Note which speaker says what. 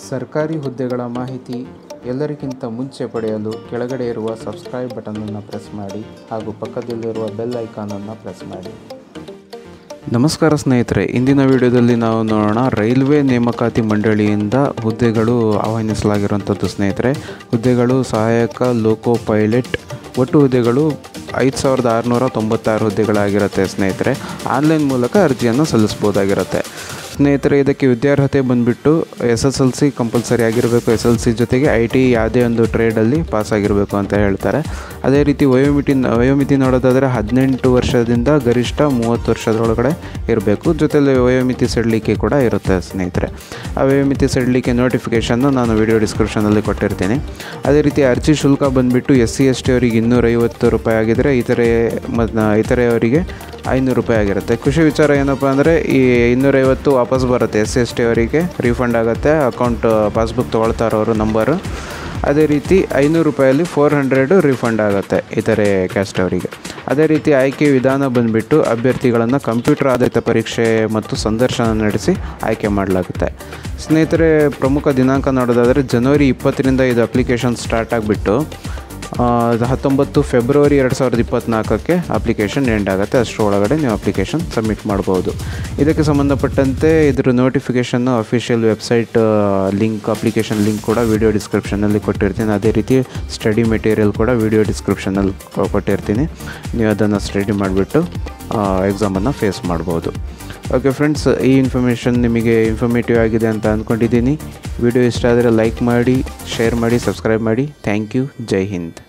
Speaker 1: ಸರ್ಕಾರಿ ಹುದ್ದೆಗಳ ಮಾಹಿತಿ ಎಲ್ಲರಿಗಿಂತ ಮುಂಚೆ ಪಡೆಯಲು ಕೆಳಗಡೆ ಇರುವ ಸಬ್ಸ್ಕ್ರೈಬ್ ಬಟನನ್ನು ಪ್ರೆಸ್ ಮಾಡಿ ಹಾಗೂ ಪಕ್ಕದಲ್ಲಿರುವ ಬೆಲ್ ಐಕಾನನ್ನು ಪ್ರೆಸ್ ಮಾಡಿ ನಮಸ್ಕಾರ ಸ್ನೇಹಿತರೆ ಇಂದಿನ ವಿಡಿಯೋದಲ್ಲಿ ನಾವು ನೋಡೋಣ ರೈಲ್ವೆ ನೇಮಕಾತಿ ಮಂಡಳಿಯಿಂದ ಹುದ್ದೆಗಳು ಆಹ್ವಾನಿಸಲಾಗಿರುವಂಥದ್ದು ಸ್ನೇಹಿತರೆ ಹುದ್ದೆಗಳು ಸಹಾಯಕ ಲೋಕೋ ಪೈಲಟ್ ಒಟ್ಟು ಹುದ್ದೆಗಳು ಐದು ಸಾವಿರದ ಆರುನೂರ ತೊಂಬತ್ತಾರು ಹುದ್ದೆಗಳಾಗಿರುತ್ತೆ ಸ್ನೇಹಿತರೆ ಆನ್ಲೈನ್ ಮೂಲಕ ಅರ್ಜಿಯನ್ನು ಸಲ್ಲಿಸ್ಬೋದಾಗಿರುತ್ತೆ ಸ್ನೇಹಿತರೆ ಇದಕ್ಕೆ ವಿದ್ಯಾರ್ಹತೆ ಬಂದುಬಿಟ್ಟು S S L C compulsory ಆಗಿರಬೇಕು ಎಸ್ ಎಲ್ ಸಿ ಜೊತೆಗೆ ಐ ಟಿ ಯಾವುದೇ ಒಂದು ಟ್ರೇಡಲ್ಲಿ ಪಾಸ್ ಆಗಿರಬೇಕು ಅಂತ ಹೇಳ್ತಾರೆ ಅದೇ ರೀತಿ ವಯೋಮಿತಿ ವಯೋಮಿತಿ ನೋಡೋದಾದರೆ ಹದಿನೆಂಟು ವರ್ಷದಿಂದ ಗರಿಷ್ಠ ಮೂವತ್ತು ವರ್ಷದೊಳಗಡೆ ಇರಬೇಕು ಜೊತೆಲಿ ವಯೋಮಿತಿ ಸಡಿಲಿಕೆ ಕೂಡ ಇರುತ್ತೆ ಸ್ನೇಹಿತರೆ ಆ ವಯೋಮಿತಿ ಸಡಿಲಿಕೆ ನೋಟಿಫಿಕೇಷನ್ನು ನಾನು ವಿಡಿಯೋ ಡಿಸ್ಕ್ರಿಪ್ಷನಲ್ಲಿ ಕೊಟ್ಟಿರ್ತೀನಿ ಅದೇ ರೀತಿ ಅರ್ಜಿ ಶುಲ್ಕ ಬಂದುಬಿಟ್ಟು ಎಸ್ ಸಿ ಎಸ್ ಟಿ ಅವರಿಗೆ ಇನ್ನೂರೈವತ್ತು ರೂಪಾಯಿ ಆಗಿದ್ದರೆ ಇತರೆ ಮತ್ತು ಇತರೆಯವರಿಗೆ ಐನೂರು ರೂಪಾಯಿ ಆಗಿರುತ್ತೆ ಖುಷಿ ವಿಚಾರ ಏನಪ್ಪ ಅಂದರೆ ಈ ಇನ್ನೂರೈವತ್ತು ವಾಪಸ್ ಬರುತ್ತೆ ಎಸ್ ಸಿ ಎಸ್ ಟಿ ಅವರಿಗೆ ರೀಫಂಡ್ ಆಗುತ್ತೆ ಅಕೌಂಟ್ ಪಾಸ್ಬುಕ್ ತೊಗೊಳ್ತಾರೆ ಅವರು ನಂಬರು ಅದೇ ರೀತಿ ಐನೂರು ರೂಪಾಯಲ್ಲಿ ಫೋರ್ ಹಂಡ್ರೆಡು ರೀಫಂಡ್ ಆಗುತ್ತೆ ಇತರೆ ಕ್ಯಾಸ್ಟ್ ಅವರಿಗೆ ಅದೇ ರೀತಿ ಆಯ್ಕೆ ವಿಧಾನ ಬಂದುಬಿಟ್ಟು ಅಭ್ಯರ್ಥಿಗಳನ್ನು ಕಂಪ್ಯೂಟರ್ ಆಧಾರಿತ ಪರೀಕ್ಷೆ ಮತ್ತು ಸಂದರ್ಶನ ನಡೆಸಿ ಆಯ್ಕೆ ಮಾಡಲಾಗುತ್ತೆ ಸ್ನೇಹಿತರೆ ಪ್ರಮುಖ ದಿನಾಂಕ ನೋಡೋದಾದರೆ ಜನವರಿ ಇಪ್ಪತ್ತರಿಂದ ಇದು ಅಪ್ಲಿಕೇಶನ್ ಸ್ಟಾರ್ಟ್ ಆಗಿಬಿಟ್ಟು ಹತ್ತೊಂಬತ್ತು ಫೆಬ್ರವರಿ ಎರಡು ಸಾವಿರದ ಇಪ್ಪತ್ತ್ನಾಲ್ಕಕ್ಕೆ ಅಪ್ಲಿಕೇಶನ್ ಎಂಡ್ ಆಗುತ್ತೆ ಅಷ್ಟರೊಳಗಡೆ ನೀವು ಅಪ್ಲಿಕೇಶನ್ ಸಬ್ಮಿಟ್ ಮಾಡ್ಬೋದು ಇದಕ್ಕೆ ಸಂಬಂಧಪಟ್ಟಂತೆ ಇದ್ರ ನೋಟಿಫಿಕೇಷನ್ನು official website link application link ಕೂಡ ವಿಡಿಯೋ ಡಿಸ್ಕ್ರಿಪ್ಷನಲ್ಲಿ ಕೊಟ್ಟಿರ್ತೀನಿ ಅದೇ ರೀತಿ ಸ್ಟಡಿ ಮೆಟೀರಿಯಲ್ ಕೂಡ ವಿಡಿಯೋ ಡಿಸ್ಕ್ರಿಪ್ಷನಲ್ಲಿ ಕೊಟ್ಟಿರ್ತೀನಿ ನೀವು ಅದನ್ನು ಸ್ಟಡಿ ಮಾಡಿಬಿಟ್ಟು ಎಕ್ಸಾಮನ್ನು ಫೇಸ್ ಮಾಡ್ಬೋದು ಓಕೆ ಫ್ರೆಂಡ್ಸ್ ಈ ಇನ್ಫಾರ್ಮೇಷನ್ ನಿಮಗೆ ಇನ್ಫಾರ್ಮೇಟಿವ್ ಆಗಿದೆ ಅಂತ ಅಂದ್ಕೊಂಡಿದ್ದೀನಿ ವಿಡಿಯೋ ಇಷ್ಟ ಆದರೆ ಲೈಕ್ ಮಾಡಿ ಶೇರ್ ಮಾಡಿ ಸಬ್ಸ್ಕ್ರೈಬ್ ಮಾಡಿ ಥ್ಯಾಂಕ್ ಯು ಜೈ ಹಿಂದ್